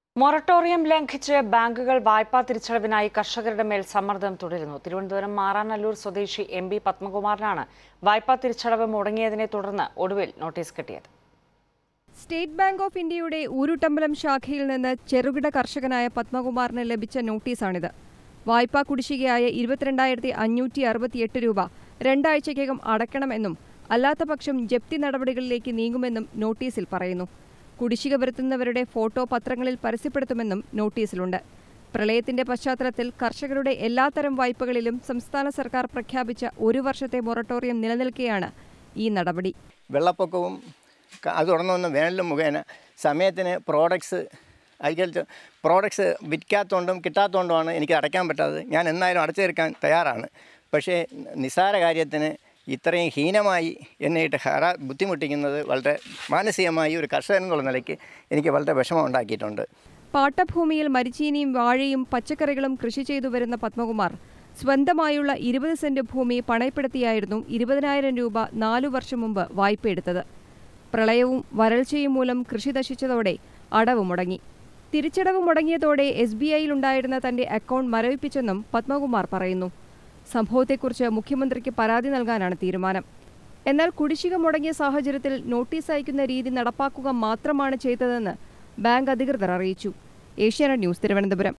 moratorium ലംഘിച്ച് ബാങ്കുകൾ വായ്പാ തിരിച്ചടവിനായി കർഷകരുടെ മേൽ സമ്മർദ്ദം തുടരുന്നു തിരുവനന്തപുരം മാറാനല്ലൂർ സ്വദേശി എം ബി പത്മകുമാറിനാണ് വായ്പാ തിരിച്ചടവ് മുടങ്ങിയതിനെ തുടർന്ന് ഒടുവിൽ നോട്ടീസ് കിട്ടിയത് സ്റ്റേറ്റ് ബാങ്ക് ഓഫ് ഇന്ത്യയുടെ ഊരുട്ടമ്പലം ശാഖയിൽ നിന്ന് ചെറുകിട കർഷകനായ പത്മകുമാറിന് ലഭിച്ച നോട്ടീസാണിത് വായ്പാ കുടിശ്ശികയായ ഇരുപത്തിരണ്ടായിരത്തി അഞ്ഞൂറ്റി അറുപത്തിയെട്ട് രൂപ രണ്ടാഴ്ചയ്ക്കകം അടയ്ക്കണമെന്നും അല്ലാത്തപക്ഷം ജപ്തി നടപടികളിലേക്ക് നീങ്ങുമെന്നും നോട്ടീസിൽ പറയുന്നു കുടിശ്ശിക വരുത്തുന്നവരുടെ ഫോട്ടോ പത്രങ്ങളിൽ പരസ്യപ്പെടുത്തുമെന്നും നോട്ടീസിലുണ്ട് പ്രളയത്തിന്റെ പശ്ചാത്തലത്തിൽ കർഷകരുടെ എല്ലാത്തരം വായ്പകളിലും സംസ്ഥാന സർക്കാർ പ്രഖ്യാപിച്ച ഒരു വർഷത്തെ മൊറട്ടോറിയം നിലനിൽക്കെയാണ് ഈ നടപടി വെള്ളപ്പൊക്കവും ക- അത് തുടർന്ന് വന്ന വേനലും മുഖേന സമയത്തിന് പ്രോഡക്ട്സ് അഗ്രികൾച്ചർ പ്രോഡക്ട്സ് വിൽക്കാത്തതുകൊണ്ടും കിട്ടാത്തതുകൊണ്ടുമാണ് എനിക്ക് അടയ്ക്കാൻ പറ്റാത്തത് ഞാൻ എന്നായാലും അടച്ചു തീർക്കാൻ തയ്യാറാണ് പക്ഷേ നിസ്സാര കാര്യത്തിന് ഇത്രയും ഹീനമായി എന്നെ ഇട്ട് ഹറ ബുദ്ധിമുട്ടിക്കുന്നത് വളരെ മാനസികമായി ഒരു കർഷകൻ എന്നുള്ള നിലയ്ക്ക് എനിക്ക് വളരെ വിഷമം ഉണ്ടാക്കിയിട്ടുണ്ട് പാട്ടഭൂമിയിൽ മരിച്ചീനിയും വാഴയും പച്ചക്കറികളും കൃഷി ചെയ്തു വരുന്ന പത്മകുമാർ സ്വന്തമായുള്ള ഇരുപത് സെന്റ് ഭൂമി പണയപ്പെടുത്തിയായിരുന്നു ഇരുപതിനായിരം രൂപ നാലു വർഷം മുമ്പ് വായ്പയെടുത്തത് പ്രളയവും വരൾച്ചയും മൂലം കൃഷി നശിച്ചതോടെ അടവ് മുടങ്ങി തിരിച്ചടവ് മുടങ്ങിയതോടെ എസ് ബി ഐയിലുണ്ടായിരുന്ന തന്റെ അക്കൗണ്ട് മരവിപ്പിച്ചെന്നും പത്മകുമാർ പറയുന്നു സംഭവത്തെക്കുറിച്ച് മുഖ്യമന്ത്രിക്ക് പരാതി നൽകാനാണ് തീരുമാനം എന്നാൽ കുടിശ്ശിക മുടങ്ങിയ സാഹചര്യത്തിൽ നോട്ടീസ് അയക്കുന്ന രീതി നടപ്പാക്കുക മാത്രമാണ് ചെയ്തതെന്ന് ബാങ്ക് അധികൃതർ അറിയിച്ചു ഏഷ്യാനെറ്റ് ന്യൂസ് തിരുവനന്തപുരം